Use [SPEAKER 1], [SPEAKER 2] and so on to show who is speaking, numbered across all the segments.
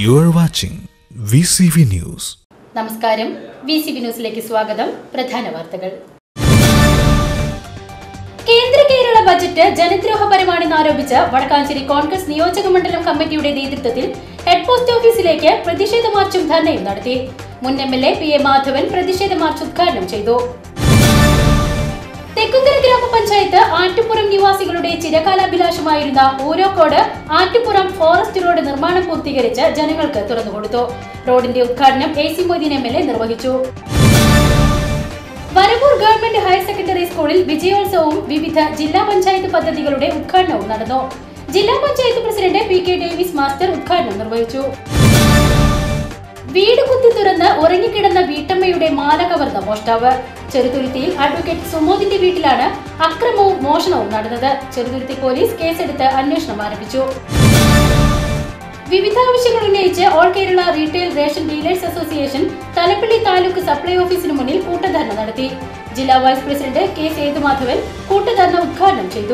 [SPEAKER 1] You are watching VCV News.
[SPEAKER 2] നമസ്കാരം V C B ന്യൂസിലേക്ക് സ്വാഗതം പ്രധാന വാർത്തകൾ കേന്ദ്ര കേരള ബജറ്റ് ജനദ്രോഹപരമാണെന്ന് ആരോപിച്ച് വടക്കാഞ്ചേരി കോൺഗ്രസ് നിയോജക മണ്ഡലം കമ്മിറ്റിയുടെ നേതൃത്വത്തിൽ ഹെഡ് പോസ്റ്റ് ഓഫീസിലേക്ക് പ്രതിഷേധ മാർച്ചും ധർണയും നടത്തി മുൻ M L A P A Madhavan പ്രതിഷേധ മാർച്ച് ഉദ്ഘാടനം ചെയ്തു തെക്കുംകര ഗ്രാമപഞ്ചായത്ത് ആറ്റുപുറം നിവാസികളുടെ ചിരകാലാഭിലാഷമായിരുന്ന ഊരോക്കോട് ആറ്റുപുറം ഫോറസ്റ്റ് റോഡ് നിർമ്മാണം പൂർത്തീകരിച്ച് ജനങ്ങൾക്ക് തുറന്നുകൊടുത്തു റോഡിന്റെ ഉദ്ഘാടനം A C Moideen M L A നിർവഹിച്ചു വരവൂർ ഗവൺമെന്റ് ഹയർ സെക്കൻഡറി സ്കൂളിൽ വിജയോത്സവവും വിവിധ ജില്ലാ പഞ്ചായത്ത് പദ്ധതികളുടെ ഉദ്ഘാടനവും നടന്നു ജില്ലാ panchayat president P K Davis master ഉദ്ഘാടനം നിർവഹിച്ചു വീട് കുത്തി തുറന്ന് ഉറങ്ങിക്കിടന്ന വീട്ടമ്മയുടെ മാല കവർന്ന മോഷ്ടാവ് ചെറുതുരുത്തിയിൽ അഡ്വക്കേറ്റ് സുമോദിന്റെ വീട്ടിലാണ് അക്രമവും മോഷണവും നടന്നത് ചെറുതുരുത്തി പോലീസ് കേസെടുത്ത് അന്വേഷണം ആരംഭിച്ചു വിവിധ ആവശ്യങ്ങൾ ഉന്നയിച്ച് all Kerala retail ration dealers association Thalappilly taluk supply ഓഫീസിന് മുന്നിൽ കൂട്ടധർണ നടത്തി ജില്ലാ വൈസ് പ്രസിഡന്റ് കെ സേതുമാധവൻ കൂട്ടധർണ ഉദ്ഘാടനം ചെയ്തു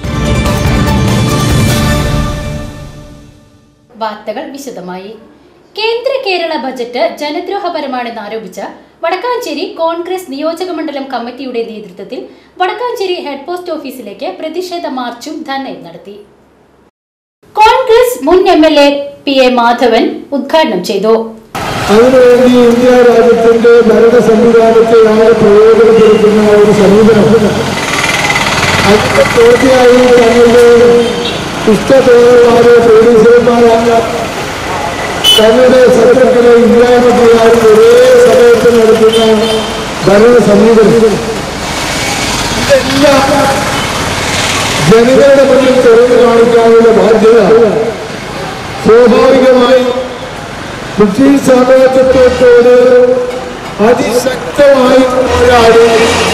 [SPEAKER 2] വാർത്തകൾ വിശദമായി കേന്ദ്ര കേരള ബജറ്റ് ജനദ്രോഹപരമാണെന്ന് ആരോപിച്ച് വടക്കാഞ്ചേരി കോൺഗ്രസ് നിയോജക മണ്ഡലം കമ്മിറ്റിയുടെ നേതൃത്വത്തിൽ വടക്കാഞ്ചേരി ഹെഡ് പോസ്റ്റ് ഓഫീസിലേക്ക് പ്രതിഷേധ മാർച്ചും ധർണയും നടത്തി കോൺഗ്രസ് മുൻ M L A P A Madhavan ഉദ്ഘാടനം ചെയ്തു
[SPEAKER 3] അതിനുവേണ്ടി ഇന്ത്യ രാജ്യത്തിന്റെ ഭരണ സംവിധാനത്തെ ആകെ പ്രയോജനപ്പെടുത്തുന്ന ഒരു സമീപനം അതിന്റെ പൂർത്തിയായി തങ്ങളുടെ ഇഷ്ടത്തോടുള്ള പോലീസുകാരല്ല തങ്ങളുടെ ശത്രുക്കളെ ഇല്ലായ്മ ചെയ്യാൻ ഒരേ സമയത്ത് നടത്തുന്ന ഭരണ സമീപനം ഇതെല്ലാം ജനങ്ങളുടെ മുന്നിൽ തുറന്നു കാണിക്കാനുള്ള ബാധ്യത സ്വാഭാവികമായും ബ്രിട്ടീഷ് സാമ്രാജ്യത്വത്തോട് അതിശക്തമായി പോരാടി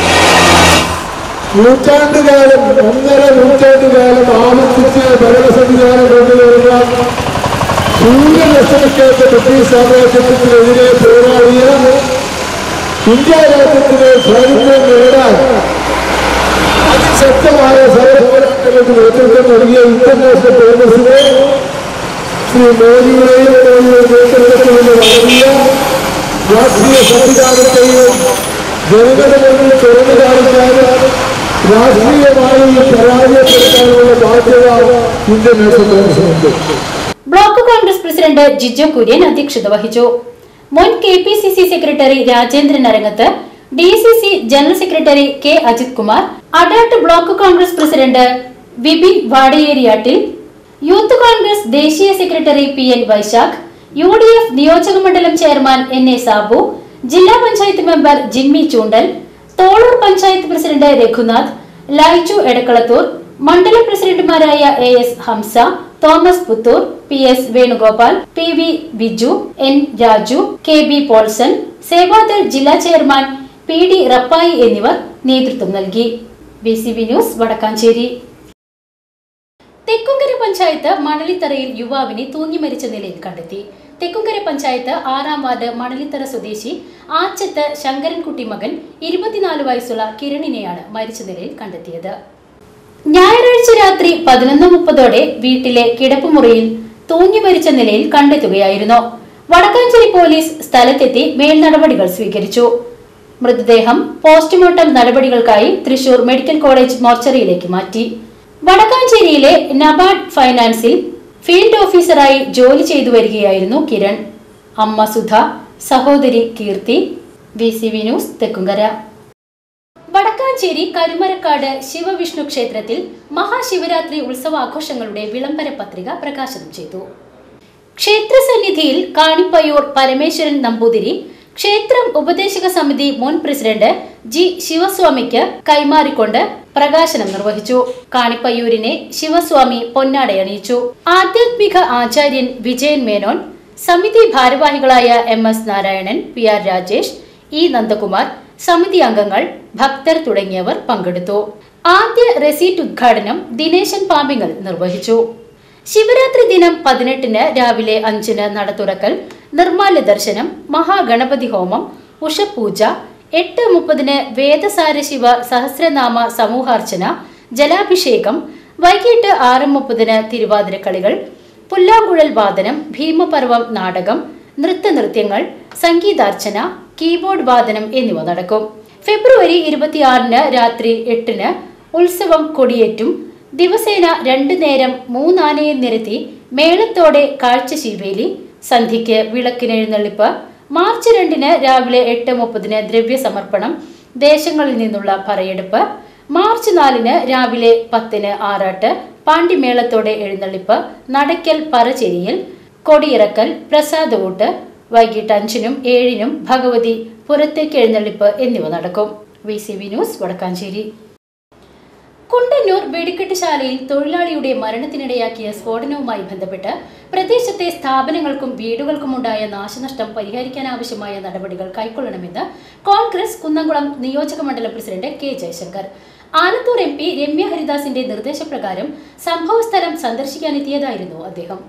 [SPEAKER 3] നൂറ്റാണ്ടുകാലം ഒന്നര നൂറ്റാണ്ടുകാലം ആവർത്തിച്ച് ഭരണ സംവിധാനം കൊണ്ടുവരുന്ന ഭൂരിലക്ഷണക്കേറ്റ ബ്രിട്ടീഷ് സാമ്രാജ്യത്തിനെതിരെ പോരാടിയ ഇന്ത്യ രാജ്യത്തിന് സ്വാതന്ത്ര്യം നേടാൻ അതിശക്തമായ സമരപോരാട്ടങ്ങൾക്ക് നേതൃത്വം നൽകിയ ഇന്റർനാഷണൽ കോൺഗ്രസിനെ ശ്രീ മോദിയുടെയും നേതൃത്വത്തിൽ നിന്ന് വളർത്തിയ രാഷ്ട്രീയ സംവിധാനത്തെയും ജനങ്ങളുടെ മുന്നിൽ തുറന്നു കാണിക്കാനും രാഷ്ട്രീയമായി പരാജയപ്പെടുത്താനുള്ള ബാധ്യത ഇന്ത്യൻ നാഷണൽ കോൺഗ്രസിനുണ്ട്
[SPEAKER 2] ബ്ലോക്ക് കോൺഗ്രസ് പ്രസിഡന്റ് ജിജോ കുര്യൻ അധ്യക്ഷത വഹിച്ചു മുൻ K P C C secretary Rajendran Arangath D C C general secretary K Ajith Kumar Adatt block Congress president Vipin Vadayeriyattil youth Congress ദേശീയ secretary P N Vaishakh U D F നിയോജക മണ്ഡലം ചെയർമാൻ എൻ എ സാബു ജില്ലാ panchayat member Jimmy Choondal Tholur panchayat president Raghunath Laiju Edakkalathur മണ്ഡലം പ്രസിഡന്റുമാരായ A S Hamsa Thomas Puthur P S Venugopal P V Biju N Raju K B Paulson Sevadal ജില്ലാ chairman P D Rappai എന്നിവർ നേതൃത്വം നൽകി B C B news Vadakkanchery Thekkumkara panchayat മണലിത്തറയിൽ യുവാവിനെ തൂങ്ങി മരിച്ച നിലയിൽ കണ്ടെത്തി തെക്കുംകര പഞ്ചായത്ത് ആറാം വാർഡ് മണലിത്തറ സ്വദേശി ആച്ചത്ത് ശങ്കരൻകുട്ടി മകൻ ഇരുപത്തിനാല് വയസ്സുള്ള കിരണിനെയാണ് മരിച്ച നിലയിൽ കണ്ടെത്തിയത് ഞായറാഴ്ച രാത്രി പതിനൊന്ന് മുപ്പതോടെ വീട്ടിലെ കിടപ്പുമുറിയിൽ തൂങ്ങി മരിച്ച നിലയിൽ കണ്ടെത്തുകയായിരുന്നു വടക്കാഞ്ചേരി പോലീസ് സ്ഥലത്തെത്തി മേൽ നടപടികൾ സ്വീകരിച്ചു മൃതദേഹം പോസ്റ്റ്മോർട്ടം നടപടികൾക്കായി തൃശൂർ മെഡിക്കൽ കോളേജ് മോർച്ചറിയിലേക്ക് മാറ്റി വടക്കാഞ്ചേരിയിലെ നബാർഡ് ഫൈനാൻസിൽ ഫീൽഡ് ഓഫീസറായി ജോലി ചെയ്തു വരികയായിരുന്നു കിരൺ അമ്മ സുധ സഹോദരി Keerthi B C V news Thekkumkara Vadakkanchery Karumarakkad Shivavishnu ക്ഷേത്രത്തിൽ മഹാശിവരാത്രി ഉത്സവാഘോഷങ്ങളുടെ വിളംബര പത്രിക പ്രകാശനം ചെയ്തു ക്ഷേത്രസന്നിധിയിൽ കാണിപ്പയ്യൂർ പരമേശ്വരൻ നമ്പൂതിരി ക്ഷേത്രം ഉപദേശക സമിതി മുൻ പ്രസിഡന്റ് ജി ശിവസ്വാമിക്ക് കൈമാറിക്കൊണ്ട് പ്രകാശനം നിർവഹിച്ചു കാണിപ്പയ്യൂരിനെ ശിവസ്വാമി പൊന്നാടയണിയിച്ചു ആധ്യാത്മിക ആചാര്യൻ വിജയൻ മേനോൻ സമിതി ഭാരവാഹികളായ M S Narayanan P R Rajesh E Nandakumar സമിതി അംഗങ്ങൾ ഭക്തർ തുടങ്ങിയവർ പങ്കെടുത്തു ആദ്യ റെസീറ്റ് ഉദ്ഘാടനം ദിനേശൻ പാമ്പിങ്ങൽ നിർവഹിച്ചു ശിവരാത്രി ദിനം പതിനെട്ടിന് രാവിലെ അഞ്ചിന് നട തുറക്കൽ നിർമ്മാല്യ ദർശനം മഹാഗണപതി ഹോമം ഉഷപൂജ എട്ട് മുപ്പതിന് വേദസാര ശിവ സഹസ്രനാമ സമൂഹാർച്ചന ജലാഭിഷേകം വൈകിട്ട് ആറ് മുപ്പതിന് തിരുവാതിരക്കളികൾ പുല്ലാങ്കുഴൽ വാദനം ഭീമപർവം നാടകം നൃത്തനൃത്യങ്ങൾ സംഗീതാർച്ചന കീബോർഡ് വാദനം എന്നിവ നടക്കും ഫെബ്രുവരി ഇരുപത്തിയാറിന് രാത്രി എട്ടിന് ഉത്സവം കൊടിയേറ്റും ദിവസേന രണ്ടു നേരം മൂന്നാനയെ നിരത്തി മേളത്തോടെ കാഴ്ചശീവേലി സന്ധ്യയ്ക്ക് വിളക്കിനെഴുന്നള്ളിപ്പ് മാർച്ച് രണ്ടിന് രാവിലെ എട്ട് മുപ്പതിന് ദ്രവ്യ സമർപ്പണം ദേശങ്ങളിൽ നിന്നുള്ള പറയെടുപ്പ് മാർച്ച് നാലിന് രാവിലെ പത്തിന് ആറാട്ട് പാണ്ടിമേളത്തോടെ എഴുന്നള്ളിപ്പ് നടക്കൽ പറചെരിയൽ കൊടിയിറക്കൽ പ്രസാദവൂട്ട് വൈകിട്ട് അഞ്ചിനും ഏഴിനും ഭഗവതി പുറത്തേക്ക് എഴുന്നള്ളിപ്പ് എന്നിവ നടക്കും V C V news Vadakkanchery Kundannur വെടിക്കെട്ട് ശാലയിൽ തൊഴിലാളിയുടെ മരണത്തിനിടയാക്കിയ സ്ഫോടനവുമായി ബന്ധപ്പെട്ട് പ്രദേശത്തെ സ്ഥാപനങ്ങൾക്കും വീടുകൾക്കുമുണ്ടായ നാശനഷ്ടം പരിഹരിക്കാനാവശ്യമായ നടപടികൾ കൈക്കൊള്ളണമെന്ന് കോൺഗ്രസ് കുന്നംകുളം നിയോജക മണ്ഡലം president K Jayashankar Alathur M P Ramya ഹരിദാസിന്റെ നിർദ്ദേശപ്രകാരം സംഭവസ്ഥലം സന്ദർശിക്കാനെത്തിയതായിരുന്നു അദ്ദേഹം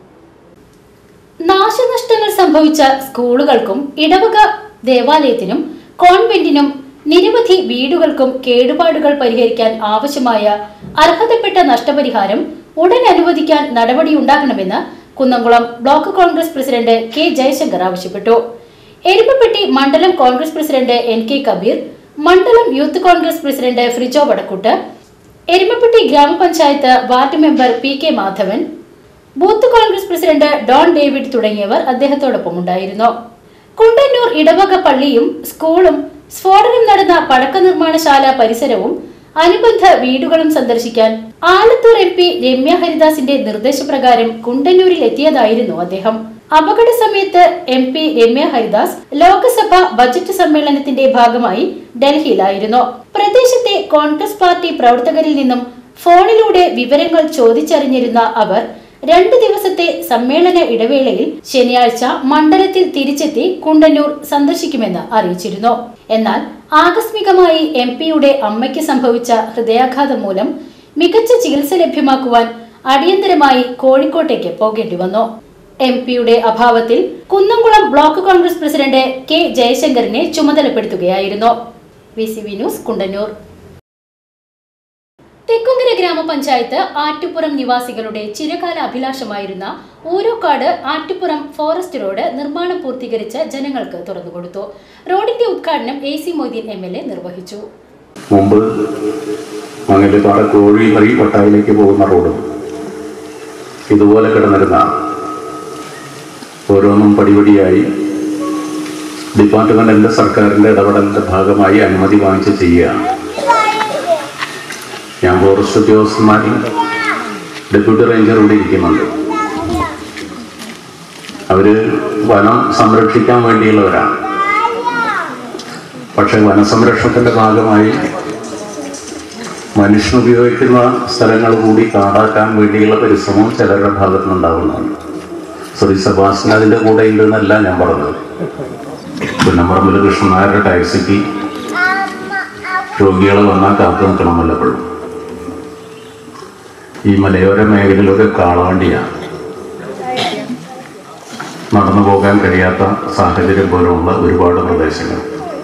[SPEAKER 2] നാശനഷ്ടങ്ങൾ സംഭവിച്ച സ്കൂളുകൾക്കും ഇടവക ദേവാലയത്തിനും കോൺവെന്റിനും നിരവധി വീടുകൾക്കും കേടുപാടുകൾ പരിഹരിക്കാൻ ആവശ്യമായ അർഹതപ്പെട്ട നഷ്ടപരിഹാരം ഉടൻ അനുവദിക്കാൻ നടപടിയുണ്ടാകണമെന്ന് Kunnamkulam block Congress president K Jayashankar ആവശ്യപ്പെട്ടു എരുമപ്പെട്ടി മണ്ഡലം Congress president N K Kabeer മണ്ഡലം യൂത്ത് കോൺഗ്രസ് പ്രസിഡന്റ് ഫ്രിജോ വടക്കുട്ട് എരുമപ്പെട്ടി ഗ്രാമപഞ്ചായത്ത് ward member P K Madhavan booth Congress president Don David തുടങ്ങിയവർ അദ്ദേഹത്തോടൊപ്പം ഉണ്ടായിരുന്നു കുണ്ടന്നൂർ ഇടവക പള്ളിയും സ്കൂളും സ്ഫോടനം നടന്ന പടക്ക നിർമ്മാണശാല പരിസരവും അനുബന്ധ വീടുകളും സന്ദർശിക്കാൻ ആലത്തൂർ എം പി രമ്യ ഹരിദാസിന്റെ നിർദ്ദേശപ്രകാരം കുണ്ടന്നൂരിൽ എത്തിയതായിരുന്നു അദ്ദേഹം അപകട സമയത്ത് M P Ramya Haridas Lok Sabha budget സമ്മേളനത്തിന്റെ ഭാഗമായി ഡൽഹിയിലായിരുന്നു പ്രദേശത്തെ കോൺഗ്രസ് പാർട്ടി പ്രവർത്തകരിൽ നിന്നും ഫോണിലൂടെ വിവരങ്ങൾ ചോദിച്ചറിഞ്ഞിരുന്ന അവർ രണ്ട് ദിവസത്തെ സമ്മേളന ഇടവേളയിൽ ശനിയാഴ്ച മണ്ഡലത്തിൽ തിരിച്ചെത്തി കുണ്ടന്നൂർ സന്ദർശിക്കുമെന്ന് അറിയിച്ചിരുന്നു എന്നാൽ ആകസ്മികമായി എം പിയുടെ അമ്മയ്ക്ക് സംഭവിച്ച ഹൃദയാഘാതം മൂലം മികച്ച ചികിത്സ ലഭ്യമാക്കുവാൻ അടിയന്തരമായി കോഴിക്കോട്ടേക്ക് പോകേണ്ടി വന്നു എം പിയുടെ അഭാവത്തിൽ Kunnamkulam block Congress president K ജയശങ്കറിനെ ചുമതലപ്പെടുത്തുകയായിരുന്നു V C V news Kundannur Thekkumkara ഗ്രാമപഞ്ചായത്ത് ആറ്റുപുറം നിവാസികളുടെ ചിരകാല അഭിലാഷമായിരുന്ന ഊരോക്കാട് ആറ്റുപുറം ഫോറസ്റ്റ് റോഡ് നിർമ്മാണം പൂർത്തീകരിച്ച് ജനങ്ങൾക്ക് തുറന്നുകൊടുത്തു റോഡിന്റെ ഉദ്ഘാടനം A C Moideen M L A നിർവഹിച്ചു
[SPEAKER 4] മുമ്പ് മംഗലപ്പാറ കോഴി വഴി കൊട്ടായിലേക്ക് പോകുന്ന റോഡ് ഇതുപോലെ കിടന്നിരുന്ന ഓരോന്നും പടിപടിയായി ഡിപ്പാർട്ട്മെന്റിന്റെ സർക്കാരിന്റെ ഇടപെടലിന്റെ ഭാഗമായി അനുമതി വാങ്ങിച്ച് ചെയ്യുകയാണ് ഞാൻ ഫോറസ്റ്റ് ഉദ്യോഗസ്ഥന്മാരും ഡെപ്യൂട്ടി റേഞ്ചർ ഇവിടെ ഇരിക്കുന്നുണ്ട് അവര് വനം സംരക്ഷിക്കാൻ വേണ്ടിയുള്ളവരാണ് പക്ഷെ വനസംരക്ഷണത്തിന്റെ ഭാഗമായി മനുഷ്യൻ ഉപയോഗിക്കുന്ന സ്ഥലങ്ങൾ കൂടി കാടാക്കാൻ വേണ്ടിയുള്ള പരിശ്രമം ചിലരുടെ ഭാഗത്തു നിന്നുണ്ടാവുന്നുണ്ട് ശ്രീ സെബാസ്റ്റ്യൻ അതിൻ്റെ കൂടെ ഉണ്ടെന്നല്ല ഞാൻ പറഞ്ഞത് പുന്നമ്പറമ്പിൽ കൃഷ്ണനായരുടെ ടാക്സിക്ക് രോഗികളെ വന്നാൽ കാത്തു നിൽക്കണം വല്ലപ്പോഴും ഈ മലയോര മേഖലയിലൊക്കെ കാളവണ്ടിയാണ് നടന്നു പോകാൻ കഴിയാത്ത സാഹചര്യം പോലുള്ള ഒരുപാട് പ്രദേശങ്ങൾ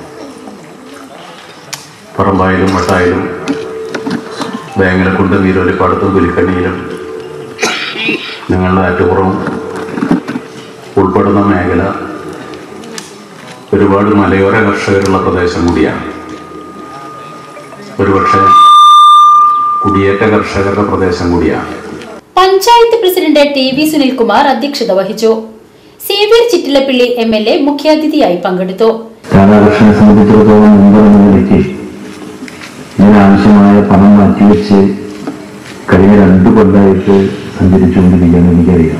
[SPEAKER 4] പറമ്പായാലും മട്ടായാലും വേങ്ങലക്കുണ്ട് വീരോലിപ്പാടത്തും പുലിക്കണ്ണിയിലും ഞങ്ങളുടെ ആറ്റുപുറവും ഉൾപ്പെടുന്ന മേഖല ഒരുപാട് മലയോര കർഷകരുള്ള പ്രദേശം കൂടിയാണ് ഒരുപക്ഷെ കുടിയേറ്റ കർഷകരുടെ പ്രദേശം കൂടിയാണ്
[SPEAKER 2] panchayat president T V Sunilkumar അധ്യക്ഷത വഹിച്ചു Xavier Chittilappilly M L A മുഖ്യാതിഥിയായി പങ്കെടുത്തു
[SPEAKER 5] രാധാകൃഷ്ണനെ സംബന്ധിച്ചിടത്തോളം മുമ്പ് എന്ന നിലയ്ക്ക് ഇതിനാവശ്യമായ പണം മാറ്റിവെച്ച് കഴിഞ്ഞ രണ്ടു കൊല്ലമായിട്ട് സഞ്ചരിച്ചുകൊണ്ടിരിക്കുകയെന്ന് എനിക്കറിയാം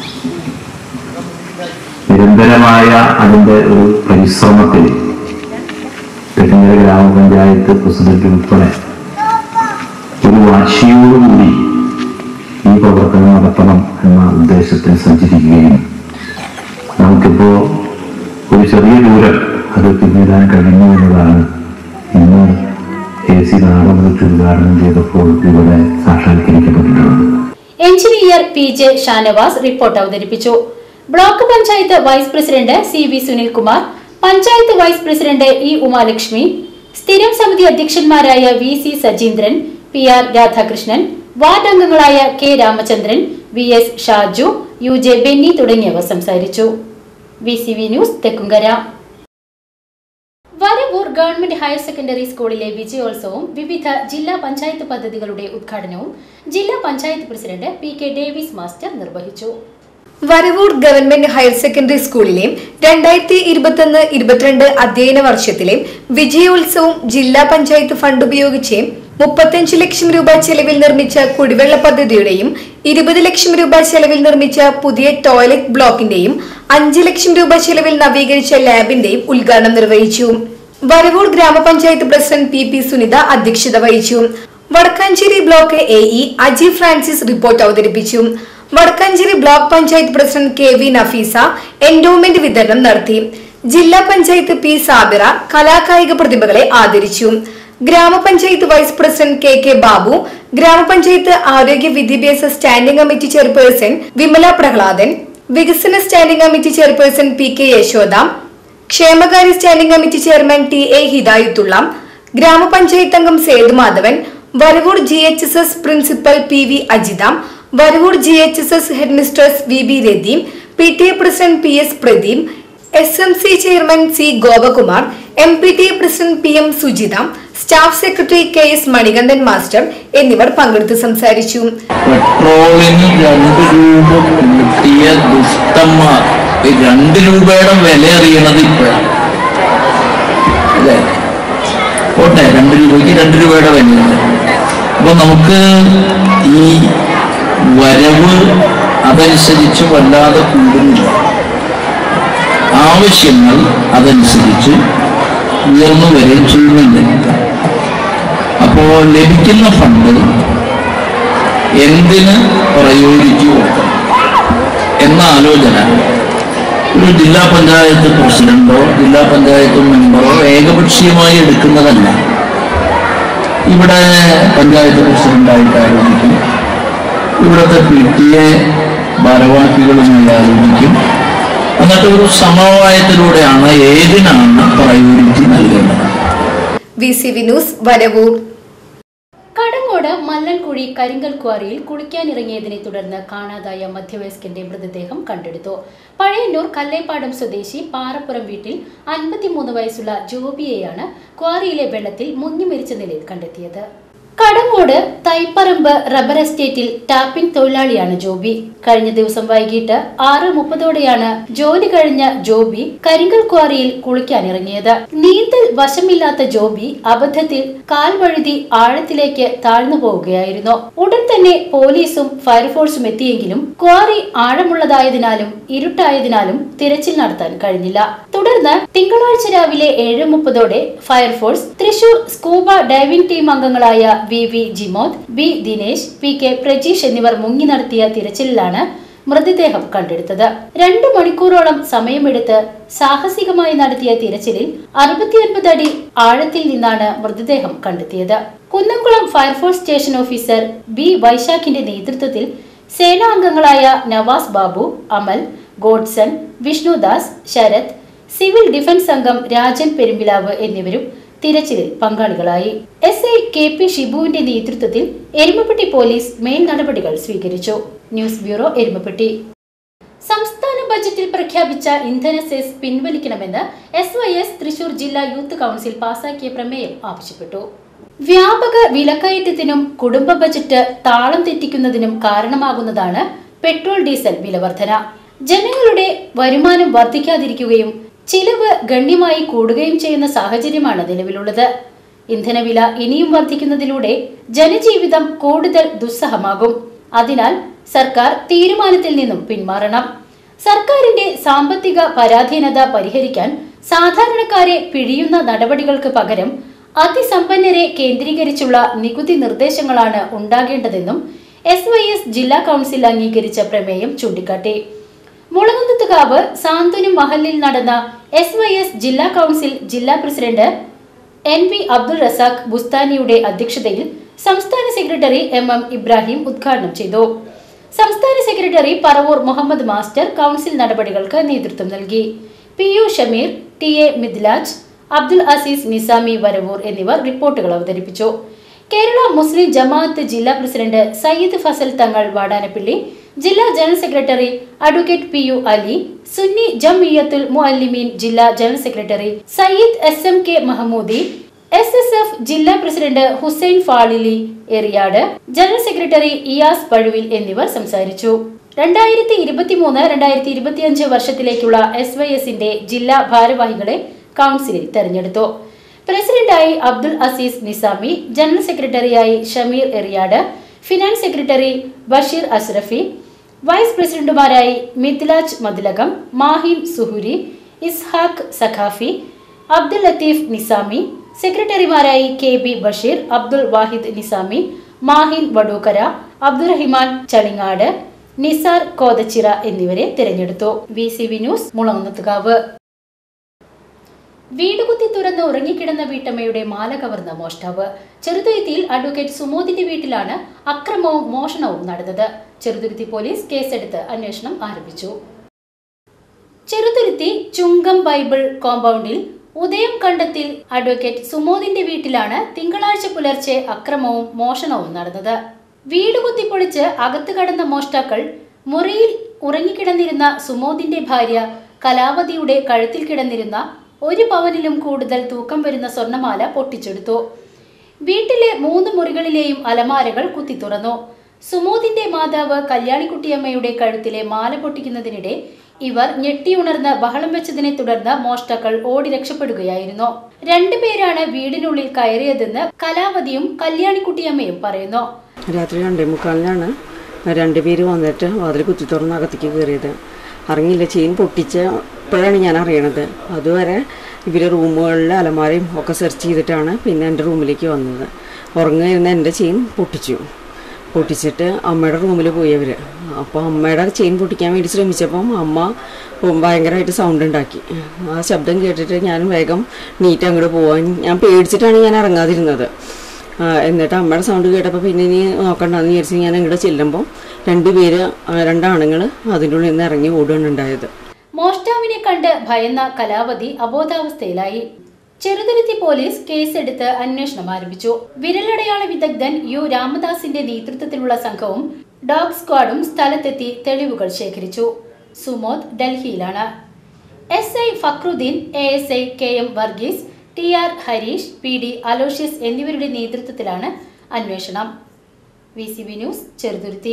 [SPEAKER 5] നിരന്തരമായ അതിന്റെ ഒരു പരിശ്രമത്തിൽ തെറ്റിങ്ങര ഗ്രാമപഞ്ചായത്ത് പ്രസിഡന്റ് ഉൾപ്പെടെ ഒരു വാശിയോടുകൂടി ഈ പ്രവർത്തനം നടത്തണം എന്ന ഉദ്ദേശത്തിൽ സഞ്ചരിക്കുകയും നമുക്കിപ്പോ ഒരു ചെറിയ ദൂരം അത് പിന്നിടാൻ കഴിഞ്ഞു എന്നതാണ് ഇന്ന് എ സി നാടകം വെച്ച് ഉദ്ഘാടനം ചെയ്തപ്പോൾ ഇവിടെ സാക്ഷാത്കരിക്കപ്പെട്ടിട്ടുള്ളത്
[SPEAKER 2] engineer P J Shanavas report അവതരിപ്പിച്ചു block panchayat vice president C V Sunilkumar panchayat vice president E Umalakshmi സ്ഥിരം സമിതി അധ്യക്ഷന്മാരായ V C Sajeendran P R Radhakrishnan ward അംഗങ്ങളായ K Ramachandran V S Shaju U J Benny തുടങ്ങിയവർ സംസാരിച്ചു V C V news Thekkumkara Varavoor government higher secondary സ്കൂളിലെ വിജയോത്സവവും വിവിധ ജില്ലാ പഞ്ചായത്ത് പദ്ധതികളുടെ ഉദ്ഘാടനവും ജില്ലാ panchayat president P K Davis master നിർവഹിച്ചു
[SPEAKER 6] വരവൂർ ഗവൺമെന്റ് ഹയർ സെക്കൻഡറി സ്കൂളിലെയും രണ്ടായിരത്തി ഇരുപത്തൊന്ന് ഇരുപത്തിരണ്ട് അധ്യയന വർഷത്തിലെ വിജയോത്സവം ജില്ലാ പഞ്ചായത്ത് ഫണ്ട് ഉപയോഗിച്ച് മുപ്പത്തഞ്ച് ലക്ഷം രൂപ ചെലവിൽ നിർമ്മിച്ച കുടിവെള്ള പദ്ധതിയുടെയും ഇരുപത് ലക്ഷം രൂപ ചെലവിൽ നിർമ്മിച്ച പുതിയ ടോയ്ലറ്റ് ബ്ലോക്കിന്റെയും അഞ്ച് ലക്ഷം രൂപ ചെലവിൽ നവീകരിച്ച ലാബിന്റെയും ഉദ്ഘാടനം നിർവഹിച്ചു വരവൂർ ഗ്രാമപഞ്ചായത്ത് പ്രസിഡന്റ് പി പി സുനിത അധ്യക്ഷത വഹിച്ചു Vadakkanchery block A E Aji Francis report അവതരിപ്പിച്ചു Vadakkanchery block panchayat president K V Nafeesa endowment വിതരണം നടത്തി ജില്ലാ പഞ്ചായത്ത് പി സാബിറ കലാകായിക പ്രതിഭകളെ ആദരിച്ചു ഗ്രാമപഞ്ചായത്ത് vice president K K Babu ഗ്രാമപഞ്ചായത്ത് ആരോഗ്യ വിദ്യാഭ്യാസ standing committee chairperson Vimala Prahladan വികസന standing committee chairperson P K Yashoda ക്ഷേമകാര്യ standing committee chairman T A Hidayathulla ഗ്രാമപഞ്ചായത്ത് അംഗം Sethumadhavan Varavoor G H S S principal P V Ajitha Varavoor G H S S head mistress V B Ratheem P T A president P S Pradeep S M C chairman C Gopakumar M P T A president P M Sujitha staff secretary K S Manikandan master എന്നിവർ പങ്കെടുത്ത് സംസാരിച്ചു
[SPEAKER 5] പെട്രോളിന് രണ്ട് രൂപ കൂട്ടിയ ദുഷ്ടന്മാർ ഈ രണ്ട് രൂപയുടെ വില അറിയണത് ഇപ്പോഴാണ് അല്ലേ പോട്ടെ രണ്ട് രൂപയ്ക്ക് രണ്ട് രൂപയുടെ വിലയുണ്ട് അപ്പൊ നമുക്ക് ഈ വരവ് അതനുസരിച്ച് വല്ലാതെ കൂടുന്നില്ല ആവശ്യങ്ങൾ അതനുസരിച്ച് ഉയർന്നു വരികയും ചെയ്യുന്നുണ്ട് അപ്പോ ലഭിക്കുന്ന ഫണ്ട് എന്തിന് പ്രയോജിച്ചു കൊടുക്കണം എന്ന ആലോചന ഒരു ജില്ലാ പഞ്ചായത്ത് പ്രസിഡന്റോ ജില്ലാ പഞ്ചായത്ത് മെമ്പറോ ഏകപക്ഷീയമായി എടുക്കുന്നതല്ല ഇവിടെ പഞ്ചായത്ത് പ്രസിഡന്റായിട്ട് ആലോചിക്കും ഇവിടുത്തെ പി ടി എ ഭാരവാഹികളുമായി ആലോചിക്കും എന്നിട്ട് ഒരു സമവായത്തിലൂടെയാണ് ഏതിനാണ് പ്രയോറിറ്റി നൽകേണ്ടത്
[SPEAKER 6] V C V news Varavoor
[SPEAKER 2] Kadangode Mallankuzhi കരിങ്കൽ ക്വാറിയിൽ കുളിക്കാനിറങ്ങിയതിനെ തുടർന്ന് കാണാതായ മധ്യവയസ്കന്റെ മൃതദേഹം കണ്ടെടുത്തു പഴയന്നൂർ കല്ലേപ്പാടം സ്വദേശി പാറപ്പുറം വീട്ടിൽ അൻപത്തിമൂന്ന് വയസ്സുള്ള ജോബിയെയാണ് ക്വാറിയിലെ വെള്ളത്തിൽ മുങ്ങി മരിച്ച നിലയിൽ കണ്ടെത്തിയത് കടങ്ങോട് തൈപ്പറമ്പ് റബ്ബർ എസ്റ്റേറ്റിൽ ടാപ്പിംഗ് തൊഴിലാളിയാണ് ജോബി കഴിഞ്ഞ ദിവസം വൈകിട്ട് ആറ് മുപ്പതോടെയാണ് ജോലി കഴിഞ്ഞ ജോബി കരിങ്കൽ ക്വാറിയിൽ കുളിക്കാനിറങ്ങിയത് നീന്തൽ വശമില്ലാത്ത ജോബി അബദ്ധത്തിൽ കാൽ വഴുതി ആഴത്തിലേക്ക് താഴ്ന്നു പോവുകയായിരുന്നു ഉടൻ തന്നെ പോലീസും ഫയർഫോഴ്സും എത്തിയെങ്കിലും ക്വാറി ആഴമുള്ളതായതിനാലും ഇരുട്ടായതിനാലും തിരച്ചിൽ നടത്താൻ കഴിഞ്ഞില്ല തുടർന്ന് തിങ്കളാഴ്ച രാവിലെ ഏഴ് മുപ്പതോടെ fire force Thrissur scuba diving team അംഗങ്ങളായ V V Jimod B Dinesh P K Prajeesh എന്നിവർ മുങ്ങി നടത്തിയ തിരച്ചിലിലാണ് മൃതദേഹം കണ്ടെടുത്തത് രണ്ടു മണിക്കൂറോളം സമയമെടുത്ത് സാഹസികമായി നടത്തിയ തിരച്ചിലിൽ അറുപത്തിയൊൻപത് അടി ആഴത്തിൽ നിന്നാണ് മൃതദേഹം കണ്ടെത്തിയത് Kunnamkulam fire force station officer B വൈശാഖിന്റെ നേതൃത്വത്തിൽ സേനാംഗങ്ങളായ Navas Babu Amal Godson Vishnudas Sarath civil defence അംഗം രാജൻ പെരുമ്പിലാവ് എന്നിവരും തിരച്ചിലിൽ പങ്കാളികളായി എസ് ഐ കെ പി ഷിബുവിന്റെ നേതൃത്വത്തിൽ എരുമപ്പെട്ടി പോലീസ് മേൽ നടപടികൾ സ്വീകരിച്ചു ന്യൂസ് ബ്യൂറോ എരുമപ്പെട്ടി സംസ്ഥാന ബജറ്റിൽ പ്രഖ്യാപിച്ച ഇന്ധന സെസ് പിൻവലിക്കണമെന്ന് എസ് വൈ എസ് തൃശൂർ ജില്ലാ യൂത്ത് കൗൺസിൽ പാസാക്കിയ പ്രമേയം ആവശ്യപ്പെട്ടു വ്യാപക വിലക്കയറ്റത്തിനും കുടുംബ ബജറ്റ് താളം തെറ്റിക്കുന്നതിനും കാരണമാകുന്നതാണ് പെട്രോൾ ഡീസൽ വിലവർധന ജനങ്ങളുടെ വരുമാനം വർദ്ധിക്കാതിരിക്കുകയും ചിലവ് ഗണ്യമായി കൂടുകയും ചെയ്യുന്ന സാഹചര്യമാണ് നിലവിലുള്ളത് ഇന്ധനവില ഇനിയും വർദ്ധിക്കുന്നതിലൂടെ ജനജീവിതം കൂടുതൽ ദുസ്സഹമാകും അതിനാൽ സർക്കാർ തീരുമാനത്തിൽ നിന്നും പിന്മാറണം സർക്കാരിന്റെ സാമ്പത്തിക പരാധീനത പരിഹരിക്കാൻ സാധാരണക്കാരെ പിഴിയുന്ന നടപടികൾക്ക് പകരം അതിസമ്പന്നരെ കേന്ദ്രീകരിച്ചുള്ള നികുതി നിർദ്ദേശങ്ങളാണ് ഉണ്ടാകേണ്ടതെന്നും എസ് വൈ എസ് ജില്ലാ കൗൺസിൽ അംഗീകരിച്ച പ്രമേയം ചൂണ്ടിക്കാട്ടി മുളകുന്നത്തുകാവ് സാന്ത്വനം മഹലിൽ നടന്ന എസ് വൈ എസ് ജില്ലാ കൗൺസിൽ ജില്ലാ president N V Abdul Razak ബുസ്താനിയുടെ അധ്യക്ഷതയിൽ സംസ്ഥാന സെക്രട്ടറി എം എം ഇബ്രാഹിം ഉദ്ഘാടനം ചെയ്തു സംസ്ഥാന secretary Paravur Muhammad master council നടപടികൾക്ക് നേതൃത്വം നൽകി P U Shameer T A Midlaj Abdul Azeez Nizami Varavoor എന്നിവർ റിപ്പോർട്ടുകൾ അവതരിപ്പിച്ചു കേരള മുസ്ലിം ജമാഅത്ത് ജില്ലാ പ്രസിഡന്റ് സയ്യിദ് ഫസൽ തങ്ങൾ വാടാനപ്പള്ളി ജില്ലാ general secretary advocate P U Ali Sunni Jamiyyathul Muallimeen ജില്ലാ general secretary Sayyid S M K Mahmoodi S S F ജില്ലാ president Hussain Falili Eriyad general secretary Iyas Pazhuvil എന്നിവർ സംസാരിച്ചു രണ്ടായിരത്തി ഇരുപത്തിമൂന്ന് രണ്ടായിരത്തി ഇരുപത്തിയഞ്ച് വർഷത്തിലേക്കുള്ള എസ് വൈ എസിന്റെ ജില്ലാ ഭാരവാഹികളെ കൗൺസിലിൽ തെരഞ്ഞെടുത്തു പ്രസിഡന്റായി അബ്ദുൾ അസീസ് നിസാമി ജനറൽ സെക്രട്ടറിയായി Shameer Eriyad finance secretary Basheer Ashrafi vice പ്രസിഡന്റുമാരായി മിഥിലാജ് മതിലകം മാഹിൻ സുഹുരി ഇസ്ഹാഖ് സഖാഫി അബ്ദുൽ ലത്തീഫ് നിസാമി സെക്രട്ടറിമാരായി കെ ബി ബഷീർ അബ്ദുൾ വാഹിദ് നിസാമി മാഹിൻ വടൂക്കര അബ്ദുറഹിമാൻ ചളിങ്ങാട് നിസാർ കോതച്ചിറ എന്നിവരെ തിരഞ്ഞെടുത്തു B C V news Mulankunnathukavu വീടുകുത്തി തുറന്ന് ഉറങ്ങിക്കിടന്ന വീട്ടമ്മയുടെ മാല കവർന്ന മോഷ്ടാവ് ചെറുതുരുത്തിയിൽ അഡ്വക്കേറ്റ് സുമോദിന്റെ വീട്ടിലാണ് അക്രമവും മോഷണവും നടന്നത് ചെറുതുരുത്തി പോലീസ് കേസെടുത്ത് അന്വേഷണം ആരംഭിച്ചു ചെറുതുരുത്തി ചുങ്കം ബൈബിൾ കോമ്പൗണ്ടിൽ ഉദയം കണ്ടത്തിൽ അഡ്വക്കേറ്റ് സുമോദിന്റെ വീട്ടിലാണ് തിങ്കളാഴ്ച പുലർച്ചെ അക്രമവും മോഷണവും നടന്നത് വീട് കുത്തിപ്പൊളിച്ച് അകത്ത് കടന്ന മോഷ്ടാക്കൾ മുറിയിൽ ഉറങ്ങിക്കിടന്നിരുന്ന സുമോദിന്റെ ഭാര്യ കലാവതിയുടെ കഴുത്തിൽ കിടന്നിരുന്ന ഒരു പവനിലും കൂടുതൽ തൂക്കം വരുന്ന സ്വർണമാല പൊട്ടിച്ചെടുത്തു വീട്ടിലെ മൂന്ന് മുറികളിലെയും അലമാരകൾ കുത്തി തുറന്നു സുമോദിന്റെ മാതാവ് കല്യാണിക്കുട്ടിയമ്മയുടെ കഴുത്തിലെ മാല പൊട്ടിക്കുന്നതിനിടെ ഇവർ ഞെട്ടിയുണർന്ന് ബഹളം വെച്ചതിനെ തുടർന്ന് മോഷ്ടാക്കൾ ഓടി രക്ഷപ്പെടുകയായിരുന്നു രണ്ടുപേരാണ് വീടിനുള്ളിൽ കയറിയതെന്ന് കലാവതിയും കല്യാണിക്കുട്ടിയമ്മയും പറയുന്നു
[SPEAKER 7] രാത്രി രണ്ടേ മുക്കാലിനാണ് രണ്ട് പേര് വന്നിട്ട് വാതിൽ കുത്തി തുറന്ന് അകത്തേക്ക് കയറിയത് അറിഞ്ഞില്ല ചെയിൻ പൊട്ടിച്ച ഇപ്പോഴാണ് ഞാൻ അറിയണത് അതുവരെ ഇവർ റൂമുകളിലെ അലമാരയും ഒക്കെ സെർച്ച് ചെയ്തിട്ടാണ് പിന്നെ എൻ്റെ റൂമിലേക്ക് വന്നത് ഉറങ്ങുന്ന എൻ്റെ ചെയിൻ പൊട്ടിച്ചു പൊട്ടിച്ചിട്ട് അമ്മയുടെ റൂമിൽ പോയി അവർ അപ്പോൾ അമ്മയുടെ ചെയിൻ പൊട്ടിക്കാൻ വേണ്ടി ശ്രമിച്ചപ്പം അമ്മ ഭയങ്കരമായിട്ട് സൗണ്ട് ഉണ്ടാക്കി ആ ശബ്ദം കേട്ടിട്ട് ഞാൻ വേഗം നീറ്റ് അങ്ങോട്ട് പോവാൻ ഞാൻ പേടിച്ചിട്ടാണ് ഞാൻ ഇറങ്ങാതിരുന്നത് ആ, എന്നിട്ട് അമ്മയുടെ സൗണ്ട് കേട്ടപ്പോൾ പിന്നെ ഇനി നോക്കണ്ടെന്ന് വിചാരിച്ച് ഞാൻ ഇങ്ങോട്ട് ചെല്ലുമ്പോൾ രണ്ട് പേര് ആ, രണ്ടാണുങ്ങൾ അതിൻ്റെ ഉള്ളിൽ നിന്ന് ഇറങ്ങി ഓടുകയാണ് ഉണ്ടായത്
[SPEAKER 2] മോഷ്ടാവിനെ കണ്ട് ഭയന്ന കലാവതി അബോധാവസ്ഥയിലായി ചെറുതുരുത്തി പോലീസ് കേസെടുത്ത് അന്വേഷണം ആരംഭിച്ചു വിരലടയാള വിദഗ്ധൻ യു രാമദാസിന്റെ നേതൃത്വത്തിലുള്ള സംഘവും ഡോഗ് സ്ക്വാഡും സ്ഥലത്തെത്തി തെളിവുകൾ ശേഖരിച്ചു സുമോദ് ഡൽഹിയിലാണ് S I Fakhruddin A S I K M Varghese T R Harish P D Aloysius എന്നിവരുടെ നേതൃത്വത്തിലാണ് അന്വേഷണം V C B news Cheruthuruthy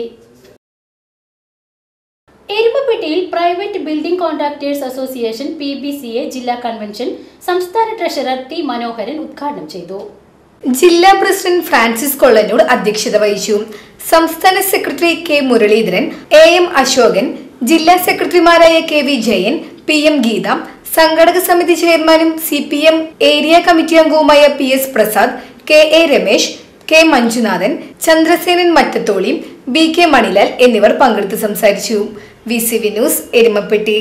[SPEAKER 2] എരുമപ്പെട്ടിയിൽ private building contractors association P B C A ജില്ലാ കൺവെൻഷൻ സംസ്ഥാന ട്രഷറർ ടി മനോഹരൻ ഉദ്ഘാടനം ചെയ്തു
[SPEAKER 6] ജില്ലാ പ്രസിഡന്റ് ഫ്രാൻസിസ് കൊള്ളന്നൂർ അധ്യക്ഷത വഹിച്ചു സംസ്ഥാന secretary K Muraleedharan A M Ashokan ജില്ലാ സെക്രട്ടറിമാരായ K V Jayan P M Geetha സംഘടക സമിതി ചെയർമാനും C P M area committee അംഗവുമായ P S Prasad K A Ramesh K Manjunathan Chandrasenan മറ്റത്തോളിയും ബി കെ മണിലാൽ എന്നിവർ പങ്കെടുത്ത് സംസാരിച്ചു V C V news Erumapetty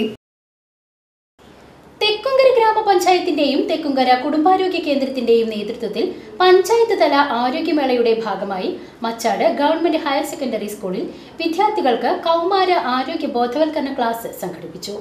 [SPEAKER 2] Thekkumkara ഗ്രാമപഞ്ചായത്തിന്റെയും തെക്കുംകര കുടുംബാരോഗ്യ കേന്ദ്രത്തിന്റെയും നേതൃത്വത്തിൽ പഞ്ചായത്ത് തല ആരോഗ്യമേളയുടെ ഭാഗമായി മച്ചാട് ഗവൺമെന്റ് ഹയർ സെക്കൻഡറി സ്കൂളിൽ വിദ്യാർത്ഥികൾക്ക് കൗമാര ആരോഗ്യ ബോധവൽക്കരണ ക്ലാസ് സംഘടിപ്പിച്ചു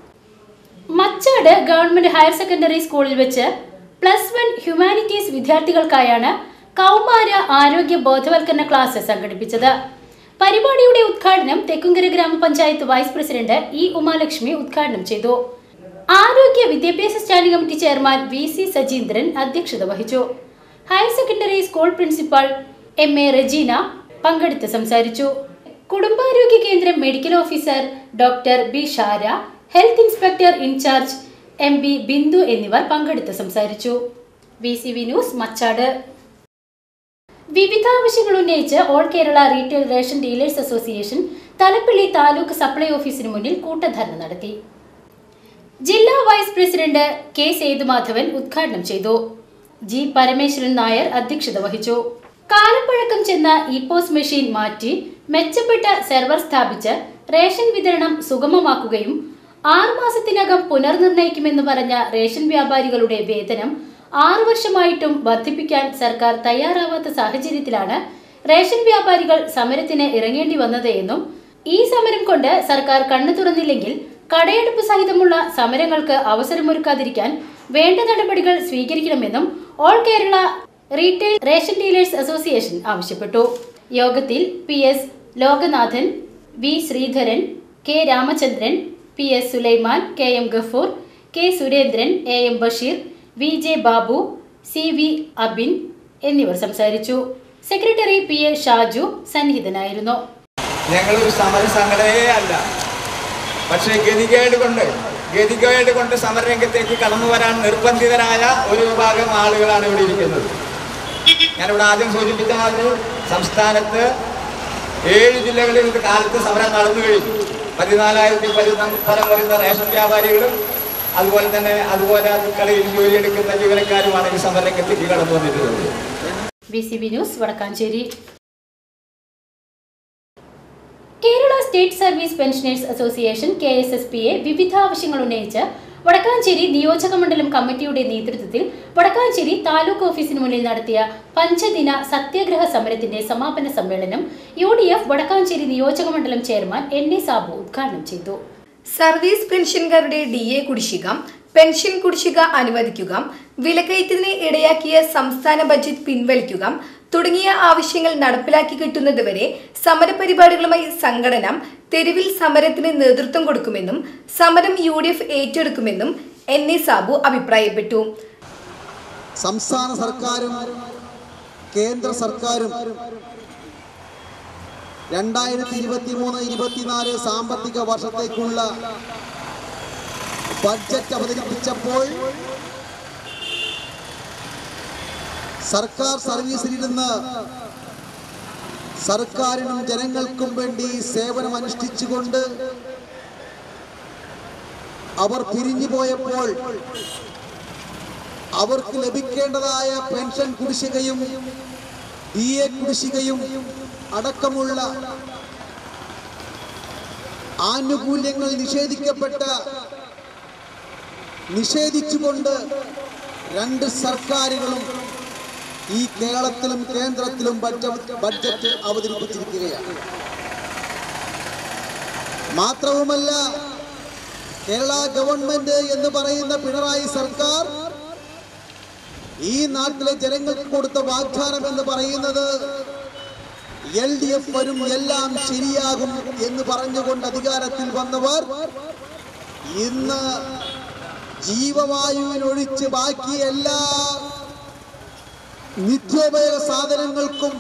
[SPEAKER 2] മച്ചാട് ഗവൺമെന്റ് ഹയർ സെക്കൻഡറി സ്കൂളിൽ വെച്ച് പ്ലസ് വൺ ഹ്യൂമാനിറ്റീസ് വിദ്യാർത്ഥികൾക്കായാണ് കൗമാര ആരോഗ്യ ബോധവൽക്കരണ ക്ലാസ് സംഘടിപ്പിച്ചത് പരിപാടിയുടെ ഉദ്ഘാടനം തെക്കുംകര ഗ്രാമപഞ്ചായത്ത് വൈസ് പ്രസിഡന്റ് ഇ ഉമാലക്ഷ്മി ഉദ്ഘാടനം ചെയ്തു ആരോഗ്യ വിദ്യാഭ്യാസ standing committee chairman V C Sajeendran അധ്യക്ഷത വഹിച്ചു higher secondary school principal M A Regina പങ്കെടുത്ത് സംസാരിച്ചു കുടുംബാരോഗ്യ കേന്ദ്രം medical officer doctor B Shara health inspector in charge M B Bindu എന്നിവർ പങ്കെടുത്ത് സംസാരിച്ചു B C V news Machad വിവിധ ആവശ്യങ്ങൾ ഉന്നയിച്ച് all Kerala retail ration dealers association Thalappilly taluk supply ഓഫീസിന് മുന്നിൽ കൂട്ടധർണ നടത്തി ജില്ലാ വൈസ് പ്രസിഡന്റ് കെ സേതുമാധവൻ ഉദ്ഘാടനം ചെയ്തു ജി പരമേശ്വരൻ നായർ അധ്യക്ഷത വഹിച്ചു കാലപ്പഴക്കം ചെന്ന ഇപോസ് മെഷീൻ മാറ്റി മെച്ചപ്പെട്ട സെർവർ സ്ഥാപിച്ച് റേഷൻ വിതരണം സുഗമമാക്കുകയും ആറു മാസത്തിനകം പുനർനിർണയിക്കുമെന്ന് പറഞ്ഞ റേഷൻ വ്യാപാരികളുടെ വേതനം ആറു വർഷമായിട്ടും വർദ്ധിപ്പിക്കാൻ സർക്കാർ തയ്യാറാവാത്ത സാഹചര്യത്തിലാണ് റേഷൻ വ്യാപാരികൾ സമരത്തിന് ഇറങ്ങേണ്ടി വന്നത് എന്നും ഈ സമരം കൊണ്ട് സർക്കാർ കണ്ണു തുറന്നില്ലെങ്കിൽ കടയെടുപ്പ് സഹിതമുള്ള സമരങ്ങൾക്ക് അവസരമൊരുക്കാതിരിക്കാൻ വേണ്ട നടപടികൾ സ്വീകരിക്കണമെന്നും all Kerala retail ration dealers association ആവശ്യപ്പെട്ടു യോഗത്തിൽ P S Lokanathan V Sreedharan K Ramachandran P S Sulaiman K M Gafoor K Surendran A M Basheer V J Babu C V Abin എന്നിവർ സംസാരിച്ചു സെക്രട്ടറി പി എ ഷാജു സന്നിഹിതനായിരുന്നു
[SPEAKER 8] ഞങ്ങളൊരു സമര സംഘടനയേ അല്ല പക്ഷേ ഗതികേട് കൊണ്ട് ഗതികേട് കൊണ്ട് സമരരംഗത്തേക്ക് കടന്നു വരാൻ നിർബന്ധിതരായ ഒരു വിഭാഗം ആളുകളാണ് ഇവിടെ ഇരിക്കുന്നത് ഞാനിവിടെ ആദ്യം സൂചിപ്പിച്ച മാതിരി സംസ്ഥാനത്ത് ഏഴ് ജില്ലകളിൽ ഇത് കാലത്ത് സമരം നടന്നു കഴിഞ്ഞു പതിനാലായിരത്തി പതിനാല് വരുന്ന റേഷൻ വ്യാപാരികളും അതുപോലെ തന്നെ അതുപോലെ അടുക്കളയിൽ ജോലിയെടുക്കുന്ന ജീവനക്കാരുമാണ് ഈ സമരരംഗത്തേക്ക് കടന്നു വന്നിട്ടുള്ളത്
[SPEAKER 2] B C B news Vadakkanchery Kerala state service pensioners association K S S P A വിവിധ ആവശ്യങ്ങൾ ഉന്നയിച്ച് വടക്കാഞ്ചേരി നിയോജക മണ്ഡലം കമ്മിറ്റിയുടെ നേതൃത്വത്തിൽ വടക്കാഞ്ചേരി താലൂക്ക് ഓഫീസിന് മുന്നിൽ നടത്തിയ പഞ്ചദിന സത്യാഗ്രഹ സമരത്തിന്റെ സമാപന സമ്മേളനം യു ഡി എഫ് വടക്കാഞ്ചേരി നിയോജക മണ്ഡലം ചെയർമാൻ എൻ എ സാബു ഉദ്ഘാടനം ചെയ്തു
[SPEAKER 6] സർവീസ് പെൻഷൻകാരുടെ ഡി എ കുടിശ്ശിക പെൻഷൻ കുടിശ്ശിക അനുവദിക്കുക വിലക്കയറ്റത്തിന് ഇടയാക്കിയ സംസ്ഥാന ബജറ്റ് പിൻവലിക്കുക തുടങ്ങിയ ആവശ്യങ്ങൾ നടപ്പിലാക്കി കിട്ടുന്നതുവരെ സമരപരിപാടികളുമായി സംഘടന തെരുവിൽ സമരത്തിന് നേതൃത്വം കൊടുക്കുമെന്നും സമരം യു ഡി എഫ് ഏറ്റെടുക്കുമെന്നും എൻ എ സാബു അഭിപ്രായപ്പെട്ടു
[SPEAKER 9] സംസ്ഥാന സർക്കാരും കേന്ദ്ര സർക്കാരും രണ്ടായിരത്തി ഇരുപത്തി മൂന്ന് ഇരുപത്തിനാല് സാമ്പത്തിക വർഷത്തേക്കുള്ള ബഡ്ജറ്റ് അവതരിപ്പിച്ചപ്പോൾ സർക്കാർ സർവീസിലിരുന്ന് സർക്കാരിനും ജനങ്ങൾക്കും വേണ്ടി സേവനം അനുഷ്ഠിച്ചുകൊണ്ട് അവർ പിരിഞ്ഞു പോയപ്പോൾ അവർക്ക് ലഭിക്കേണ്ടതായ പെൻഷൻ കുടിശ്ശികയും ഡി എ കുടിശ്ശികയും അടക്കമുള്ള ആനുകൂല്യങ്ങൾ നിഷേധിക്കപ്പെട്ട നിഷേധിച്ചുകൊണ്ട് രണ്ട് സർക്കാരുകളും ഈ കേരളത്തിലും കേന്ദ്രത്തിലും ബഡ്ജറ്റ് ബഡ്ജറ്റ് അവതരിപ്പിച്ചിരിക്കുകയാണ് മാത്രവുമല്ല കേരള ഗവൺമെന്റ് എന്ന് പറയുന്ന പിണറായി സർക്കാർ ഈ നാട്ടിലെ ജനങ്ങൾക്ക് കൊടുത്ത വാഗ്ദാനം എന്ന് പറയുന്നത് എൽ ഡി എഫ് വരും എല്ലാം ശരിയാകും എന്ന് പറഞ്ഞുകൊണ്ട് അധികാരത്തിൽ വന്നവർ ഇന്ന് ജീവവായുവിനൊഴിച്ച് ബാക്കി എല്ലാ നിത്യോപയോഗ സാധനങ്ങൾക്കും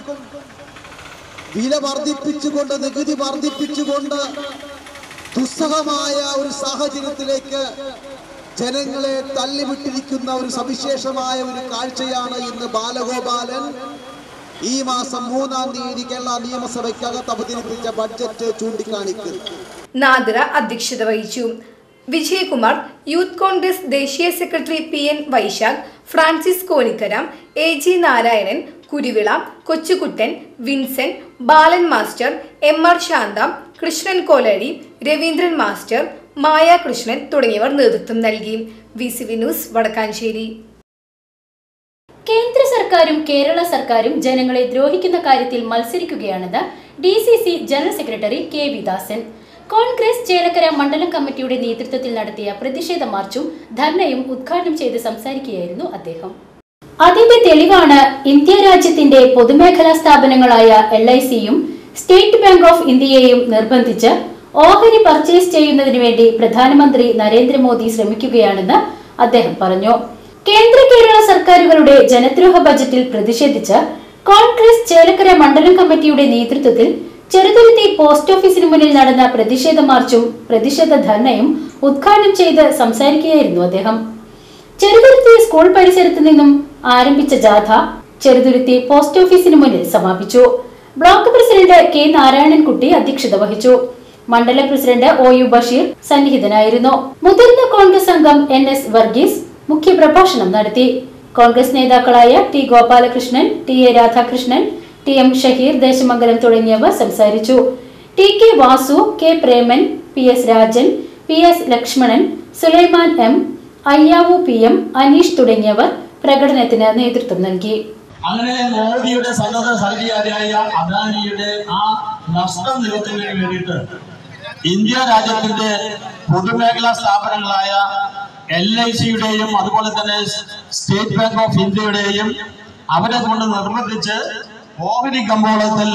[SPEAKER 9] വില വർദ്ധിപ്പിച്ചുകൊണ്ട് നികുതി വർദ്ധിപ്പിച്ചുകൊണ്ട് ദുസ്സഹമായ ഒരു സാഹചര്യത്തിലേക്ക് ജനങ്ങളെ തള്ളിവിട്ടിരിക്കുന്ന ഒരു സവിശേഷമായ ഒരു കാഴ്ചയാണ് ഇന്ന് ബാലഗോപാലൻ ഈ മാസം മൂന്നാം തീയതി കേരള നിയമസഭയ്ക്കകത്ത് അവതരിപ്പിച്ച ബഡ്ജറ്റ് ചൂണ്ടിക്കാണിക്കുന്നത്
[SPEAKER 6] നാദിറ അധ്യക്ഷത വഹിച്ചു വിജയകുമാർ യൂത്ത് കോൺഗ്രസ് ദേശീയ secretary P N Vaishakh Francis Konikkara A G Narayanan Kuruvila Kochukuttan Vincent Balan master M R Shantha Krishnan Koladi Raveendran master Maya Krishnan തുടങ്ങിയവർ നേതൃത്വം നൽകി V C V news Vadakkanchery
[SPEAKER 2] കേന്ദ്ര സർക്കാരും കേരള സർക്കാരും ജനങ്ങളെ ദ്രോഹിക്കുന്ന കാര്യത്തിൽ മത്സരിക്കുകയാണെന്ന് D C C general secretary K Vidasan Congress Chelakkara മണ്ഡലം കമ്മിറ്റിയുടെ നേതൃത്വത്തിൽ നടത്തിയ പ്രതിഷേധ മാർച്ചും ധർണയും ഉദ്ഘാടനം ചെയ്ത് സംസാരിക്കുകയായിരുന്നു അദ്ദേഹം അതിന്റെ തെളിവാണ് ഇന്ത്യ രാജ്യത്തിന്റെ പൊതുമേഖലാ സ്ഥാപനങ്ങളായ എൽ ഐ സിയും സ്റ്റേറ്റ് ബാങ്ക് ഓഫ് ഇന്ത്യയെയും നിർബന്ധിച്ച് ഓഹരി പർച്ചേസ് ചെയ്യുന്നതിന് വേണ്ടി പ്രധാനമന്ത്രി നരേന്ദ്രമോദി ശ്രമിക്കുകയാണെന്ന് അദ്ദേഹം പറഞ്ഞു കേന്ദ്ര കേരള സർക്കാരുകളുടെ ജനദ്രോഹ ബജറ്റിൽ പ്രതിഷേധിച്ച് കോൺഗ്രസ് ചേലക്കര മണ്ഡലം കമ്മിറ്റിയുടെ നേതൃത്വത്തിൽ ചെറുതുരുത്തി പോസ്റ്റ് ഓഫീസിന് മുന്നിൽ നടന്ന പ്രതിഷേധ മാർച്ചും പ്രതിഷേധ ധർണയും ഉദ്ഘാടനം ചെയ്ത് സംസാരിക്കുകയായിരുന്നു അദ്ദേഹം ചെറുതുരുത്തി സ്കൂൾ പരിസരത്ത് നിന്നും ആരംഭിച്ച ജാഥ ചെറുതുരുത്തി പോസ്റ്റ് ഓഫീസിന് മുന്നിൽ സമാപിച്ചു ബ്ലോക്ക് പ്രസിഡന്റ് കെ നാരായണൻകുട്ടി അധ്യക്ഷത വഹിച്ചു മണ്ഡലം പ്രസിഡന്റ് ഒ യു ബഷീർ സന്നിഹിതനായിരുന്നു മുതിർന്ന കോൺഗ്രസ് അംഗം എൻ എസ് വർഗീസ് മുഖ്യപ്രഭാഷണം നടത്തി കോൺഗ്രസ് നേതാക്കളായ T Gopalakrishnan T A Radhakrishnan T M Shaheer Desamangalam തുടങ്ങിയവർ സംസാരിച്ചു T K Vasu K Preman P S Rajan P S Lakshmanan Sulaiman M Ayyavu P M Aneesh തുടങ്ങിയവർ പ്രകടനത്തിന് നേതൃത്വം നൽകി
[SPEAKER 10] അങ്ങനെ മോദിയുടെ സന്നദ്ധ സഹചാരിയായ അദാനിയുടെ ആ നഷ്ടം നികത്തുന്നതിന് വേണ്ടിയിട്ട് ഇന്ത്യ രാജ്യത്തിന്റെ പൊതുമേഖലാ സ്ഥാപനങ്ങളായ എൽ ഐ സിയുടെയും അതുപോലെ തന്നെ സ്റ്റേറ്റ് ബാങ്ക് ഓഫ് ഇന്ത്യയുടെയും അവരെ കൊണ്ട് നിർബന്ധിച്ച് ഓഹരി കമ്പോളത്തിൽ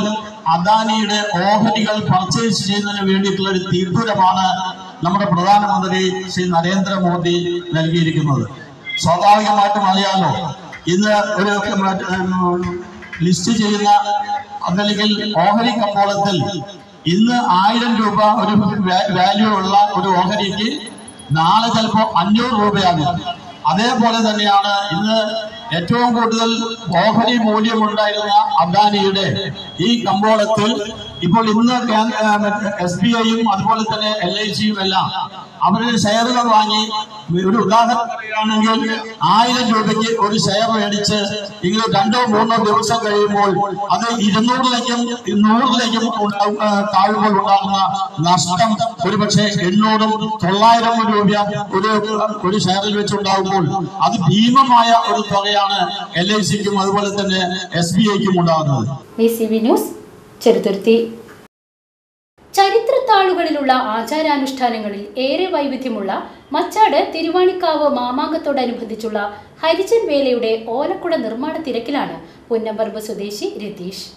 [SPEAKER 10] അദാനിയുടെ ഓഹരികൾ പർച്ചേസ് ചെയ്യുന്നതിന് വേണ്ടിയിട്ടുള്ള ഒരു തീർപ്പുരമാണ് നമ്മുടെ പ്രധാനമന്ത്രി ശ്രീ നരേന്ദ്രമോദി നൽകിയിരിക്കുന്നത് സ്വാഭാവികമായിട്ടും അറിയാലോ ഇന്ന് ഒരു ഉം, ലിസ്റ്റ് ചെയ്യുന്ന അതല്ലെങ്കിൽ ഓഹരി കമ്പോളത്തിൽ ഇന്ന് ആയിരം രൂപ ഒരു വാ- വാല്യൂ ഉള്ള ഒരു ഓഹരിക്ക് നാളെ ചിലപ്പോൾ അഞ്ഞൂറ് രൂപയാകും അതേപോലെ തന്നെയാണ് ഇന്ന് ഏറ്റവും കൂടുതൽ ഓഹരി മൂല്യമുണ്ടായിരുന്ന അദാനിയുടെ ഈ കമ്പോളത്തിൽ ഇപ്പോൾ ഇന്ന് എസ് ബി ഐയും അതുപോലെ തന്നെ എൽ ഐ സിയും എല്ലാം അവരുടെ ഷെയറുകൾ വാങ്ങി ഒരു ഉദാഹരണം പറയുകയാണെങ്കിൽ ആയിരം രൂപയ്ക്ക് ഒരു ഷെയർ മേടിച്ച് ഇങ്ങനെ രണ്ടോ മൂന്നോ ദിവസം കഴിയുമ്പോൾ അത് ഇരുന്നൂറിലേക്കും നൂറിലേക്കും ഉണ്ടാവും- ആ, താഴുമ്പോൾ ഉണ്ടാകുന്ന നഷ്ടം ഒരുപക്ഷെ എണ്ണൂറും തൊള്ളായിരം രൂപ ഒരു ഒരു ഷെയറിൽ വെച്ചുണ്ടാകുമ്പോൾ അത് ഭീമമായ ഒരു തുകയാണ് എൽ ഐ സിക്കും അതുപോലെ തന്നെ എസ് ബി ഐക്കും ഉണ്ടാകുന്നത്
[SPEAKER 2] V C V news Cheruthuruthy ചരിത്രത്താളുകളിലുള്ള ആചാരാനുഷ്ഠാനങ്ങളിൽ ഏറെ വൈവിധ്യമുള്ള മച്ചാട് തിരുവാണിക്കാവ് മാമാങ്കത്തോടനുബന്ധിച്ചുള്ള ഹരിജൻ വേലയുടെ ഓലക്കുട നിർമ്മാണ തിരക്കിലാണ് പുന്നമ്പറമ്പ് സ്വദേശി രതീഷ്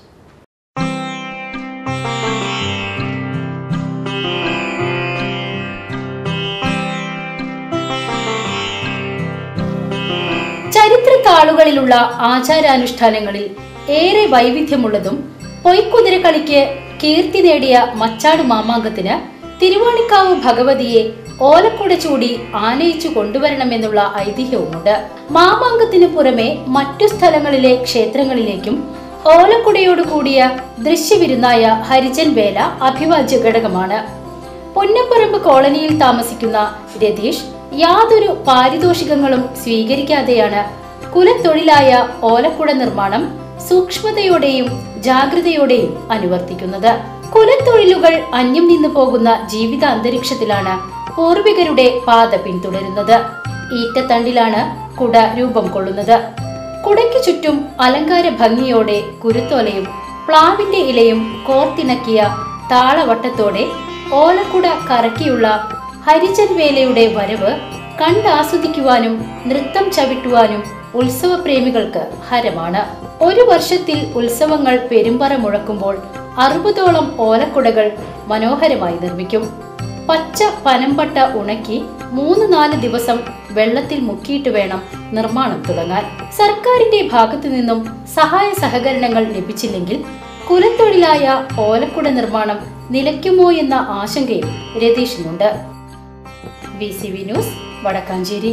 [SPEAKER 2] ചരിത്രത്താളുകളിലുള്ള ആചാരാനുഷ്ഠാനങ്ങളിൽ ഏറെ വൈവിധ്യമുള്ളതും പൊയ്ക്കുതിര കളിക്ക് കീർത്തി നേടിയ മച്ചാട് മാമാങ്കത്തിന് തിരുവാണിക്കാവ് ഭഗവതിയെ ഓലക്കുട ചൂടി ആനയിച്ചു കൊണ്ടുവരണമെന്നുള്ള ഐതിഹ്യവുമുണ്ട് മാമാങ്കത്തിന് പുറമെ മറ്റു സ്ഥലങ്ങളിലെ ക്ഷേത്രങ്ങളിലേക്കും ഓലക്കുടയോട് കൂടിയ ദൃശ്യവിരുന്നായ ഹരിജൻ വേല അഭിവാജ്യ ഘടകമാണ് പൊന്നപ്പറമ്പ് കോളനിയിൽ താമസിക്കുന്ന രതീഷ് യാതൊരു പാരിതോഷികങ്ങളും സ്വീകരിക്കാതെയാണ് കുലത്തൊഴിലായ ഓലക്കുട നിർമ്മാണം സൂക്ഷ്മതയോടെയും ജാഗ്രതയോടെയും അനുവർത്തിക്കുന്നത് കുലത്തൊഴിലുകൾ അന്യം നിന്നു പോകുന്ന ജീവിത അന്തരീക്ഷത്തിലാണ് പൂർവികരുടെ പാത പിന്തുടരുന്നത് ഈറ്റത്തണ്ടിലാണ് കുട രൂപം കൊള്ളുന്നത് കുടയ്ക്ക് ചുറ്റും അലങ്കാര ഭംഗിയോടെ കുരുത്തോലയും പ്ലാവിന്റെ ഇലയും കോർത്തിണക്കിയ താളവട്ടത്തോടെ ഓലക്കുട കറക്കിയുള്ള ഹരിജൻ വേലയുടെ വരവ് കണ്ടാസ്വദിക്കുവാനും നൃത്തം ചവിട്ടുവാനും ഉത്സവപ്രേമികൾക്ക് ഹരമാണ് ഒരു വർഷത്തിൽ ഉത്സവങ്ങൾ പെരുമ്പറ മുഴക്കുമ്പോൾ അറുപതോളം ഓലക്കുടകൾ മനോഹരമായി നിർമ്മിക്കും പച്ച പനമ്പട്ട ഉണക്കി മൂന്ന് നാല് ദിവസം വെള്ളത്തിൽ മുക്കിയിട്ട് വേണം നിർമ്മാണം തുടങ്ങാൻ സർക്കാരിന്റെ ഭാഗത്തു നിന്നും സഹായ സഹകരണങ്ങൾ ലഭിച്ചില്ലെങ്കിൽ കുലത്തൊഴിലായ ഓലക്കുട നിർമ്മാണം നിലയ്ക്കുമോ എന്ന ആശങ്കയും രതീഷിനുണ്ട് B C V news Vadakkanchery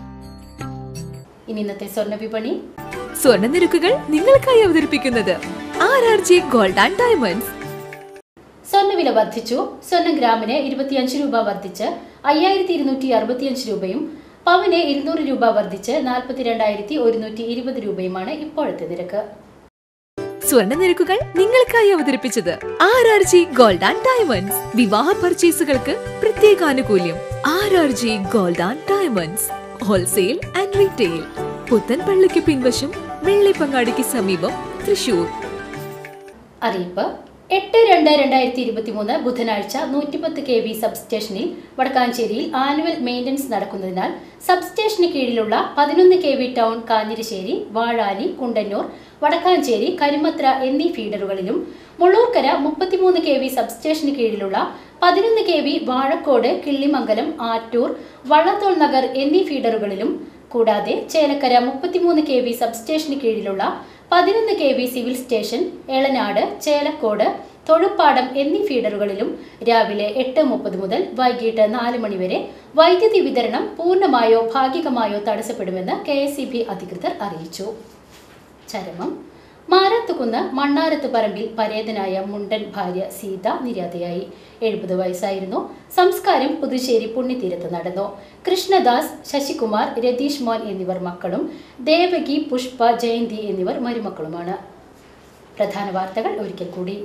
[SPEAKER 2] ഇനി ഇന്നത്തെ സ്വർണ്ണ വിപണി
[SPEAKER 11] സ്വർണ്ണ നിരക്കുകൾ നിങ്ങൾക്കായി അവതരിപ്പിക്കുന്നത് R R G gold and diamonds
[SPEAKER 2] സ്വർണ്ണവില വർദ്ധിച്ചു സ്വർണ്ണം ഗ്രാമിന് ഇരുപത്തിയഞ്ച് രൂപ വർദ്ധിച്ച് അയ്യായിരത്തി ഇരുന്നൂറ്റി അറുപത്തിയഞ്ച് രൂപയും പവന് ഇരുന്നൂറ് രൂപ വർദ്ധിച്ച് നാൽപ്പത്തിരണ്ടായിരത്തി ഒരുന്നൂറ്റി ഇരുപത് രൂപയുമാണ് ഇപ്പോഴത്തെ നിരക്ക്
[SPEAKER 11] സ്വർണ്ണ നിരക്കുകൾ നിങ്ങൾക്കായി അവതരിപ്പിച്ചത് R R G gold and diamonds വിവാഹ പർച്ചേസുകൾക്ക് പ്രത്യേക ആനുകൂല്യം R R G gold and diamonds wholesale and retail പുത്തൻപള്ളിക്ക് പിൻവശം വെള്ളിപ്പങ്ങാടിക്ക് സമീപം തൃശൂർ
[SPEAKER 2] അറിയിപ്പ് എട്ട് രണ്ട് രണ്ടായിരത്തി ഇരുപത്തി മൂന്ന് ബുധനാഴ്ച നൂറ്റിപ്പത്ത് കെ വി സബ്സ്റ്റേഷനിൽ വടക്കാഞ്ചേരിയിൽ ആനുവൽ മെയിൻ്റനൻസ് നടക്കുന്നതിനാൽ സബ്സ്റ്റേഷന് കീഴിലുള്ള പതിനൊന്ന് K V town Kanjirassery Vazhani Kundannur Vadakkanchery Karimathra എന്നീ ഫീഡറുകളിലും മുള്ളൂർക്കര മുപ്പത്തിമൂന്ന് കെ വി സബ്സ്റ്റേഷന് കീഴിലുള്ള പതിനൊന്ന് കെ വി വാഴക്കോട് കിള്ളിമംഗലം ആറ്റൂർ വള്ളത്തോൾ നഗർ എന്നീ ഫീഡറുകളിലും കൂടാതെ ചേലക്കര മുപ്പത്തിമൂന്ന് കെ വി സബ്സ്റ്റേഷന് കീഴിലുള്ള പതിനൊന്ന് K V civil station Elanad Chelakkode Thozhuppadam എന്നീ ഫീഡറുകളിലും രാവിലെ എട്ട് മുപ്പത് മുതൽ വൈകിട്ട് നാല് മണിവരെ വൈദ്യുതി വിതരണം പൂർണ്ണമായോ ഭാഗികമായോ തടസ്സപ്പെടുമെന്ന് കെ അധികൃതർ അറിയിച്ചു ചരമം മാരാത്തുകുന്ന് മണ്ണാരത്ത് പറമ്പിൽ പരേതനായ മുണ്ടൻ ഭാര്യ സീത നിര്യാതയായി എഴുപത് വയസ്സായിരുന്നു സംസ്കാരം പുതുശ്ശേരി പുണ്യതീരത്ത് നടന്നു കൃഷ്ണദാസ് ശശികുമാർ രതീഷ് മോൻ എന്നിവർ മക്കളും ദേവകി പുഷ്പ ജയന്തി എന്നിവർ മരുമക്കളുമാണ് പ്രധാന വാർത്തകൾ ഒരിക്കൽ കൂടി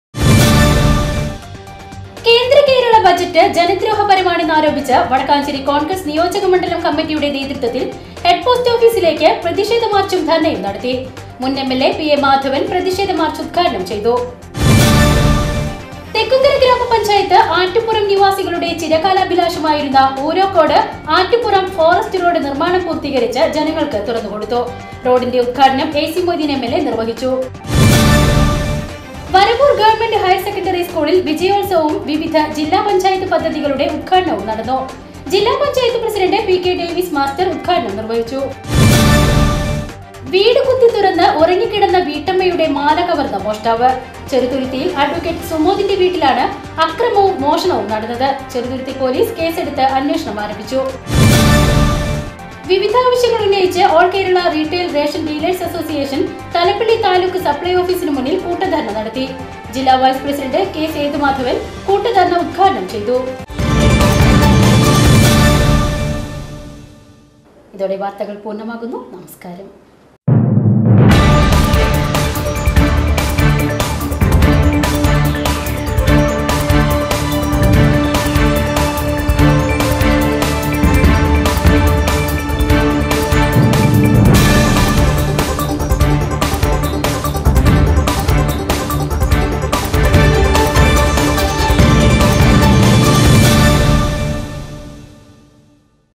[SPEAKER 2] കേന്ദ്ര കേരള ബജറ്റ് ജനദ്രോഹപരമാണെന്ന് ആരോപിച്ച് വടക്കാഞ്ചേരി കോൺഗ്രസ് നിയോജക മണ്ഡലം കമ്മിറ്റിയുടെ നേതൃത്വത്തിൽ ഹെഡ് പോസ്റ്റ് ഓഫീസിലേക്ക് പ്രതിഷേധ മാർച്ചും ധർണയും നടത്തി മുൻ M L A P A Madhavan പ്രതിഷേധ മാർച്ച് ഉദ്ഘാടനം ചെയ്തു തെക്കുംകര ഗ്രാമപഞ്ചായത്ത് ആറ്റുപുറം നിവാസികളുടെ ചിരകാലാഭിലാഷമായിരുന്ന ഊരോക്കോട് ആറ്റുപുറം ഫോറസ്റ്റ് റോഡ് നിർമ്മാണം പൂർത്തീകരിച്ച് ജനങ്ങൾക്ക് തുറന്നുകൊടുത്തു റോഡിന്റെ ഉദ്ഘാടനം A C Moideen M L A നിർവഹിച്ചു വരവൂർ ഗവ ഹയർ സെക്കൻഡറി സ്കൂളിൽ വിജയോത്സവവും വിവിധ ജില്ലാ പഞ്ചായത്ത് പദ്ധതികളുടെ ഉദ്ഘാടനവും നടന്നു ജില്ലാ panchayat president P K Davis master ഉദ്ഘാടനം നിർവഹിച്ചു വീട് കുത്തി തുറന്ന് ഉറങ്ങിക്കിടന്ന വീട്ടമ്മയുടെ മാല കവർന്ന മോഷ്ടാവ് ചെറുതുരുത്തിയിൽ അഡ്വക്കേറ്റ് സുമോദിന്റെ വീട്ടിലാണ് അക്രമവും മോഷണവും നടന്നത് ചെറുതുരുത്തി പോലീസ് കേസെടുത്ത് അന്വേഷണം ആരംഭിച്ചു വിവിധ ആവശ്യങ്ങൾ ഉന്നയിച്ച് all Kerala retail ration dealers association Thalappilly taluk supply ഓഫീസിന് മുന്നിൽ കൂട്ടധർണ നടത്തി ജില്ലാ വൈസ് പ്രസിഡന്റ് കെ സേതുമാധവൻ കൂട്ടധർണ ഉദ്ഘാടനം ചെയ്തു ഇതോടെ വാർത്തകൾ പൂർണ്ണമാകുന്നു നമസ്കാരം